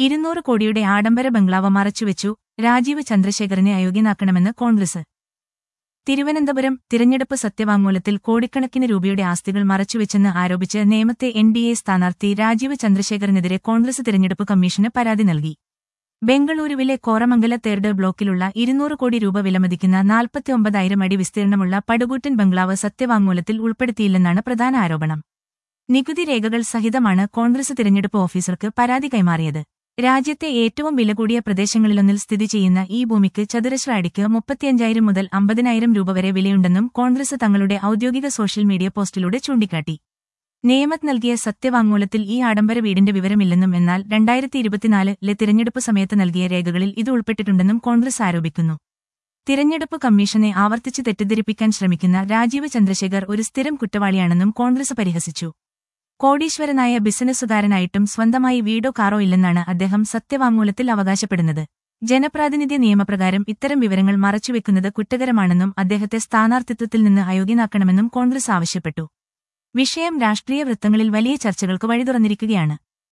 ഇരുന്നൂറ് കോടിയുടെ ആഡംബര ബംഗ്ലാവ് മറച്ചുവെച്ചു രാജീവ് ചന്ദ്രശേഖരനെ അയോഗ്യനാക്കണമെന്ന് കോൺഗ്രസ് തിരുവനന്തപുരം തിരഞ്ഞെടുപ്പ് സത്യവാങ്മൂലത്തിൽ കോടിക്കണക്കിന് രൂപയുടെ ആസ്തികൾ മറച്ചുവെച്ചെന്ന് ആരോപിച്ച് നേമത്തെ എൻ ഡി എ സ്ഥാനാർത്ഥി രാജീവ് ചന്ദ്രശേഖരനെതിരെ കോൺഗ്രസ് തിരഞ്ഞെടുപ്പ് കമ്മീഷന് പരാതി നൽകി ബംഗളൂരുവിലെ കോറമംഗല തേർഡ് ബ്ലോക്കിലുള്ള ഇരുന്നൂറ് കോടി രൂപ വിലമതിക്കുന്ന നാൽപ്പത്തിയൊമ്പതായിരം അടി വിസ്തീർണമുള്ള പടുകൂറ്റൻ ബംഗ്ലാവ് സത്യവാങ്മൂലത്തിൽ ഉൾപ്പെടുത്തിയില്ലെന്നാണ് പ്രധാന ആരോപണം നികുതി രേഖകൾ സഹിതമാണ് കോൺഗ്രസ് തിരഞ്ഞെടുപ്പ് ഓഫീസർക്ക് പരാതി കൈമാറിയത് രാജ്യത്തെ ഏറ്റവും വില കൂടിയ പ്രദേശങ്ങളിലൊന്നിൽ സ്ഥിതി ചെയ്യുന്ന ഈ ഭൂമിക്ക് ചതുരശ്ര അടിക്ക് മുപ്പത്തിയഞ്ചായിരം മുതൽ അമ്പതിനായിരം രൂപ വരെ വിലയുണ്ടെന്നും കോൺഗ്രസ് തങ്ങളുടെ ഔദ്യോഗിക സോഷ്യൽ മീഡിയ പോസ്റ്റിലൂടെ ചൂണ്ടിക്കാട്ടി നിയമത് നൽകിയ സത്യവാങ്മൂലത്തിൽ ഈ ആഡംബര വീടിന്റെ വിവരമില്ലെന്നും എന്നാൽ രണ്ടായിരത്തി ഇരുപത്തിനാലിലെ തിരഞ്ഞെടുപ്പ് സമയത്ത് നൽകിയ രേഖകളിൽ ഇത് ഉൾപ്പെട്ടിട്ടുണ്ടെന്നും കോൺഗ്രസ് ആരോപിക്കുന്നു തിരഞ്ഞെടുപ്പ് കമ്മീഷനെ ആവർത്തിച്ച് തെറ്റിദ്ധരിപ്പിക്കാൻ ശ്രമിക്കുന്ന രാജീവ് ചന്ദ്രശേഖർ ഒരു സ്ഥിരം കുറ്റവാളിയാണെന്നും കോൺഗ്രസ് പരിഹസിച്ചു കോടീശ്വരനായ ബിസിനസ്സുകാരനായിട്ടും സ്വന്തമായി വീടോ കാറോ ഇല്ലെന്നാണ് അദ്ദേഹം സത്യവാങ്മൂലത്തിൽ അവകാശപ്പെടുന്നത് ജനപ്രാതിനിധ്യ നിയമപ്രകാരം ഇത്തരം വിവരങ്ങൾ മറച്ചുവെക്കുന്നത് കുറ്റകരമാണെന്നും അദ്ദേഹത്തെ സ്ഥാനാർത്ഥിത്വത്തിൽ നിന്ന് അയോഗ്യനാക്കണമെന്നും കോൺഗ്രസ് ആവശ്യപ്പെട്ടു വിഷയം രാഷ്ട്രീയ വൃത്തങ്ങളിൽ വലിയ ചർച്ചകൾക്ക് വഴി തുറന്നിരിക്കുകയാണ്